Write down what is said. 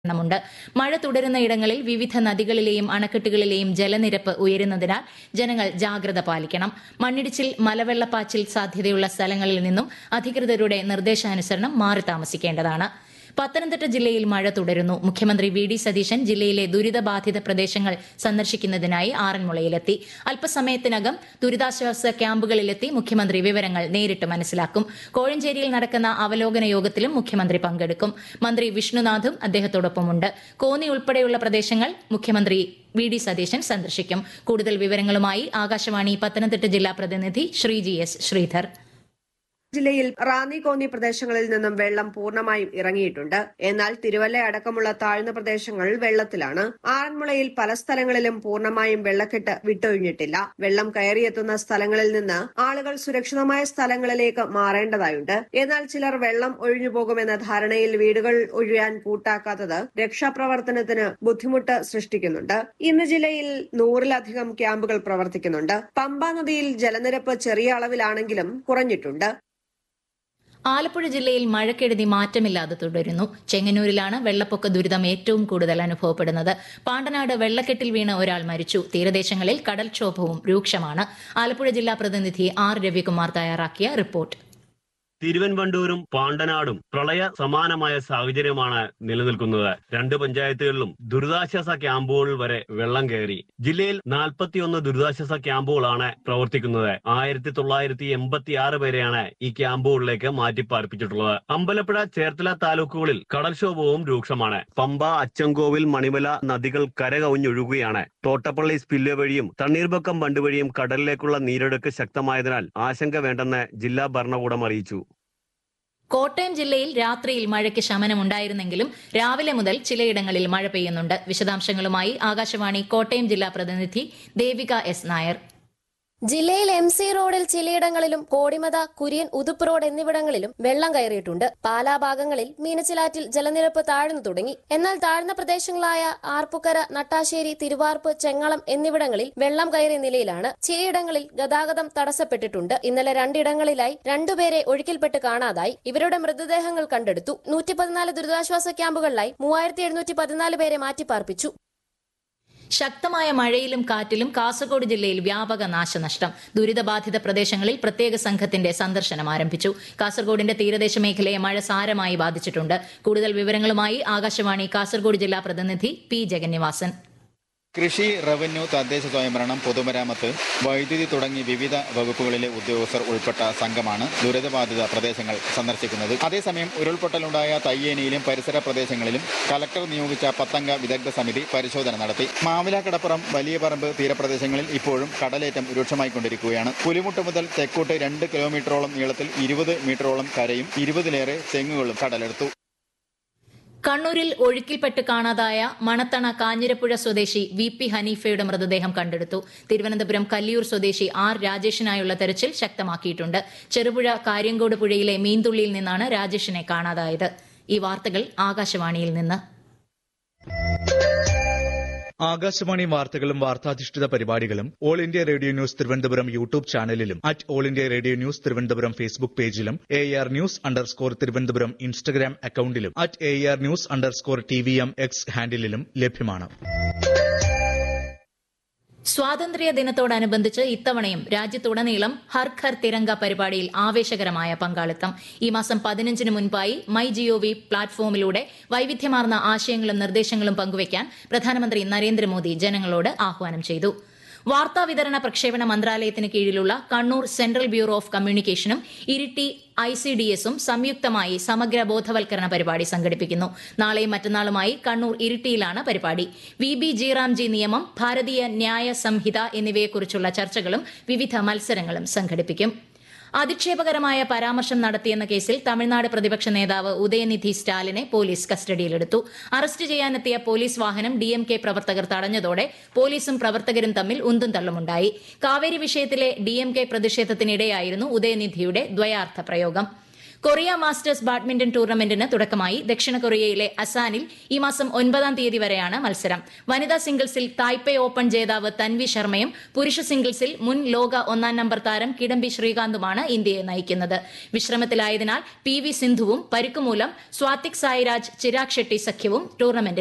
ണമുണ്ട് മഴ തുടരുന്ന ഇടങ്ങളിൽ വിവിധ നദികളിലെയും അണക്കെട്ടുകളിലെയും ജലനിരപ്പ് ഉയരുന്നതിനാൽ ജനങ്ങൾ ജാഗ്രത പാലിക്കണം മണ്ണിടിച്ചിൽ മലവെള്ളപ്പാച്ചിൽ സാധ്യതയുള്ള സ്ഥലങ്ങളിൽ നിന്നും അധികൃതരുടെ നിർദ്ദേശാനുസരണം മാറി താമസിക്കേണ്ടതാണ് പത്തനംതിട്ട ജില്ലയിൽ മഴ തുടരുന്നു മുഖ്യമന്ത്രി വി ഡി സതീശൻ ജില്ലയിലെ ദുരിതബാധിത പ്രദേശങ്ങൾ സന്ദർശിക്കുന്നതിനായി ആറന്മുളയിലെത്തി അല്പസമയത്തിനകം ദുരിതാശ്വാസ ക്യാമ്പുകളിലെത്തി മുഖ്യമന്ത്രി വിവരങ്ങൾ നേരിട്ട് മനസ്സിലാക്കും കോഴഞ്ചേരിയിൽ നടക്കുന്ന അവലോകന യോഗത്തിലും മുഖ്യമന്ത്രി പങ്കെടുക്കും മന്ത്രി വിഷ്ണുനാഥും അദ്ദേഹത്തോടൊപ്പമുണ്ട് കോന്നി ഉൾപ്പെടെയുള്ള പ്രദേശങ്ങൾ മുഖ്യമന്ത്രി വി ഡി സതീശൻ സന്ദർശിക്കും കൂടുതൽ വിവരങ്ങളുമായി ആകാശവാണി പത്തനംതിട്ട ജില്ലാ പ്രതിനിധി ശ്രീജി എസ് ശ്രീധർ ജില്ലയിൽ റാന്നി കോന്നി പ്രദേശങ്ങളിൽ നിന്നും വെള്ളം പൂർണ്ണമായും ഇറങ്ങിയിട്ടുണ്ട് എന്നാൽ തിരുവല്ല അടക്കമുള്ള താഴ്ന്ന പ്രദേശങ്ങൾ വെള്ളത്തിലാണ് ആറന്മുളയിൽ പല സ്ഥലങ്ങളിലും പൂർണ്ണമായും വെള്ളക്കെട്ട് വിട്ടൊഴിഞ്ഞിട്ടില്ല വെള്ളം കയറിയെത്തുന്ന സ്ഥലങ്ങളിൽ നിന്ന് ആളുകൾ സുരക്ഷിതമായ സ്ഥലങ്ങളിലേക്ക് മാറേണ്ടതായുണ്ട് എന്നാൽ ചിലർ വെള്ളം ഒഴിഞ്ഞുപോകുമെന്ന ധാരണയിൽ വീടുകൾ ഒഴിയാൻ കൂട്ടാക്കാത്തത് രക്ഷാപ്രവർത്തനത്തിന് ബുദ്ധിമുട്ട് സൃഷ്ടിക്കുന്നുണ്ട് ഇന്ന് ജില്ലയിൽ നൂറിലധികം ക്യാമ്പുകൾ പ്രവർത്തിക്കുന്നുണ്ട് പമ്പ നദിയിൽ ജലനിരപ്പ് ചെറിയ അളവിലാണെങ്കിലും കുറഞ്ഞിട്ടുണ്ട് ആലപ്പുഴ ജില്ലയിൽ മഴക്കെടുതി മാറ്റമില്ലാതെ തുടരുന്നു ചെങ്ങന്നൂരിലാണ് വെള്ളപ്പൊക്ക ദുരിതം ഏറ്റവും കൂടുതൽ അനുഭവപ്പെടുന്നത് പാണ്ടനാട് വെള്ളക്കെട്ടിൽ വീണ് ഒരാൾ മരിച്ചു തീരദേശങ്ങളിൽ കടൽക്ഷോഭവും രൂക്ഷമാണ് ആലപ്പുഴ ജില്ലാ പ്രതിനിധി ആർ രവികുമാർ തയ്യാറാക്കിയ റിപ്പോർട്ട് തിരുവൻവണ്ടൂരും പാണ്ടനാടും പ്രളയ സമാനമായ സാഹചര്യമാണ് നിലനിൽക്കുന്നത് രണ്ട് പഞ്ചായത്തുകളിലും ദുരിതാശ്വാസ ക്യാമ്പുകൾ വരെ വെള്ളം കയറി ജില്ലയിൽ നാൽപ്പത്തിയൊന്ന് ദുരിതാശ്വാസ ക്യാമ്പുകളാണ് പ്രവർത്തിക്കുന്നത് ആയിരത്തി തൊള്ളായിരത്തി എൺപത്തി ആറ് പേരെയാണ് ഈ ക്യാമ്പുകളിലേക്ക് മാറ്റിപ്പാർപ്പിച്ചിട്ടുള്ളത് അമ്പലപ്പുഴ ചേർത്തല താലൂക്കുകളിൽ കടൽക്ഷോഭവും രൂക്ഷമാണ് പമ്പ അച്ചൻകോവിൽ മണിമല നദികൾ കരകവിഞ്ഞൊഴുകുകയാണ് തോട്ടപ്പള്ളി സ്പില്ല് വഴിയും തണ്ണീർബക്കം ബണ്ട് വഴിയും കടലിലേക്കുള്ള നീരൊഴുക്ക് ശക്തമായതിനാൽ ആശങ്ക വേണ്ടെന്ന് ജില്ലാ ഭരണകൂടം അറിയിച്ചു കോട്ടയം ജില്ലയിൽ രാത്രിയിൽ മഴയ്ക്ക് ശമനമുണ്ടായിരുന്നെങ്കിലും രാവിലെ മുതൽ ചിലയിടങ്ങളിൽ മഴ പെയ്യുന്നുണ്ട് വിശദാംശങ്ങളുമായി ആകാശവാണി കോട്ടയം ജില്ലാ പ്രതിനിധി ദേവിക എസ് നായർ ജില്ലയിൽ എം സി റോഡിൽ ചിലയിടങ്ങളിലും കോടിമത കുര്യൻ ഉതുപ്പ് റോഡ് എന്നിവിടങ്ങളിലും വെള്ളം കയറിയിട്ടുണ്ട് പാലാ ഭാഗങ്ങളിൽ മീനച്ചിലാറ്റിൽ ജലനിരപ്പ് താഴ്ന്നു തുടങ്ങി എന്നാൽ താഴ്ന്ന പ്രദേശങ്ങളായ ആർപ്പുക്കര നട്ടാശ്ശേരി തിരുവാർപ്പ് ചെങ്ങളം എന്നിവിടങ്ങളിൽ വെള്ളം കയറിയ നിലയിലാണ് ചിലയിടങ്ങളിൽ ഗതാഗതം തടസ്സപ്പെട്ടിട്ടുണ്ട് ഇന്നലെ രണ്ടിടങ്ങളിലായി രണ്ടുപേരെ ഒഴുക്കിൽപ്പെട്ട് കാണാതായി ഇവരുടെ മൃതദേഹങ്ങൾ കണ്ടെടുത്തു നൂറ്റി പതിനാല് ദുരിതാശ്വാസ ക്യാമ്പുകളിലായി മൂവായിരത്തി എഴുന്നൂറ്റി പതിനാല് പേരെ മാറ്റിപ്പാർപ്പിച്ചു ശക്തമായ മഴയിലും കാറ്റിലും കാസർഗോഡ് ജില്ലയിൽ വ്യാപക നാശനഷ്ടം ദുരിതബാധിത പ്രദേശങ്ങളിൽ പ്രത്യേക സംഘത്തിന്റെ സന്ദർശനം ആരംഭിച്ചു കാസർഗോഡിന്റെ തീരദേശ മേഖലയെ മഴ സാരമായി ബാധിച്ചിട്ടുണ്ട് കൂടുതൽ വിവരങ്ങളുമായി ആകാശവാണി കാസർഗോഡ് ജില്ലാ പ്രതിനിധി പി ജഗന്നിവാസൻ കൃഷി റവന്യൂ തദ്ദേശ സ്വയംഭരണം പൊതുമരാമത്ത് വൈദ്യുതി തുടങ്ങി വിവിധ വകുപ്പുകളിലെ ഉദ്യോഗസ്ഥർ ഉൾപ്പെട്ട സംഘമാണ് ദുരിതബാധിത പ്രദേശങ്ങൾ സന്ദർശിക്കുന്നത് അതേസമയം ഉരുൾപൊട്ടലുണ്ടായ തയ്യേനിയിലും പരിസര പ്രദേശങ്ങളിലും കലക്ടർ നിയോഗിച്ച പത്തംഗ വിദഗ്ധ സമിതി പരിശോധന നടത്തി മാവിലാക്കടപ്പുറം വലിയ പറമ്പ് തീരപ്രദേശങ്ങളിൽ ഇപ്പോഴും കടലേറ്റം രൂക്ഷമായിക്കൊണ്ടിരിക്കുകയാണ് പുലിമുട്ട് മുതൽ തെക്കോട്ട് രണ്ട് കിലോമീറ്ററോളം നീളത്തിൽ ഇരുപത് മീറ്ററോളം കരയും ഇരുപതിലേറെ തെങ്ങുകളും കടലെടുത്തു കണ്ണൂരിൽ ഒഴുക്കിൽപ്പെട്ട് കാണാതായ മണത്തണ കാഞ്ഞിരപ്പുഴ സ്വദേശി വി പി ഹനീഫയുടെ മൃതദേഹം കണ്ടെടുത്തു തിരുവനന്തപുരം കല്ലിയൂർ സ്വദേശി ആർ രാജേഷിനായുള്ള തെരച്ചിൽ ശക്തമാക്കിയിട്ടുണ്ട് ചെറുപുഴ കാര്യങ്കോട് പുഴയിലെ മീൻതുള്ളിയിൽ നിന്നാണ് രാജേഷിനെ കാണാതായത് ഈ വാർത്തകൾ ആകാശവാണിയിൽ നിന്ന് ആകാശവാണി വാർത്തകളും വാർത്താധിഷ്ഠിത പരിപാടികളും All India Radio News Thiruvananthapuram YouTube ചാനലിലും at All India Radio News Thiruvananthapuram Facebook പേജിലും A R News underscore Thiruvananthapuram Instagram അക്കൌണ്ടിലും at A R News underscore T V M X ഹാൻഡിലും ലഭ്യമാണ് സ്വാതന്ത്ര്യ ദിനത്തോടനുബന്ധിച്ച് ഇത്തവണയും രാജ്യത്തുടനീളം ഹർ ഘർ തിരങ്ക പരിപാടിയിൽ ആവേശകരമായ പങ്കാളിത്തം ഈ മാസം പതിനഞ്ചിന് മുൻപായി മൈ ജിഒവി പ്ലാറ്റ്ഫോമിലൂടെ വൈവിധ്യമാർന്ന ആശയങ്ങളും നിർദ്ദേശങ്ങളും പങ്കുവയ്ക്കാൻ പ്രധാനമന്ത്രി നരേന്ദ്രമോദി ജനങ്ങളോട് ആഹ്വാനം ചെയ്തു വാർത്താ വിതരണ പ്രക്ഷേപണ മന്ത്രാലയത്തിന് കീഴിലുള്ള കണ്ണൂർ സെൻട്രൽ ബ്യൂറോ ഓഫ് കമ്മ്യൂണിക്കേഷനും ഇരിട്ടി ഐ സി ഡി എസും സംയുക്തമായി സമഗ്ര ബോധവൽക്കരണ പരിപാടി സംഘടിപ്പിക്കുന്നു നാളെയും മറ്റന്നാളുമായി കണ്ണൂർ ഇരിട്ടിയിലാണ് പരിപാടി വി ബി ജിറാംജി നിയമം ഭാരതീയ ന്യായ സംഹിത എന്നിവയെക്കുറിച്ചുള്ള ചർച്ചകളും വിവിധ മത്സരങ്ങളും സംഘടിപ്പിക്കും അധിക്ഷേപകരമായ പരാമർശം നടത്തിയെന്ന കേസിൽ തമിഴ്നാട് പ്രതിപക്ഷ നേതാവ് ഉദയനിധി സ്റ്റാലിനെ പോലീസ് കസ്റ്റഡിയിലെടുത്തു അറസ്റ്റ് ചെയ്യാനെത്തിയ പോലീസ് വാഹനം ഡി എം കെ പ്രവർത്തകർ തടഞ്ഞതോടെ പോലീസും പ്രവർത്തകരും തമ്മിൽ ഉന്തും തള്ളുമുണ്ടായി കാവേരി വിഷയത്തിലെ ഡി എം കെ പ്രതിഷേധത്തിനിടെയായിരുന്നു ഉദയനിധിയുടെ ദ്വയാർത്ഥ പ്രയോഗം കൊറിയ മാസ്റ്റേഴ്സ് ബാഡ്മിന്റൺ ടൂർണമെന്റിന് തുടക്കമായി ദക്ഷിണ കൊറിയയിലെ അസാനിൽ ഈ മാസം ഒൻപതാം തീയതി വരെയാണ് മത്സരം വനിതാ സിംഗിൾസിൽ തായ്പേ ഓപ്പൺ ജേതാവ് തൻവി ശർമ്മയും പുരുഷ സിംഗിൾസിൽ മുൻ ലോക ഒന്നാം നമ്പർ താരം കിഡംബി ശ്രീകാന്തുമാണ് ഇന്ത്യയെ നയിക്കുന്നത് വിശ്രമത്തിലായതിനാൽ പി വി സിന്ധുവും പരിക്കുമൂലം സ്വാതിക് സായിരാജ് ചിരാഗ് ഷെട്ടി സഖ്യവും ടൂർണമെന്റിൽ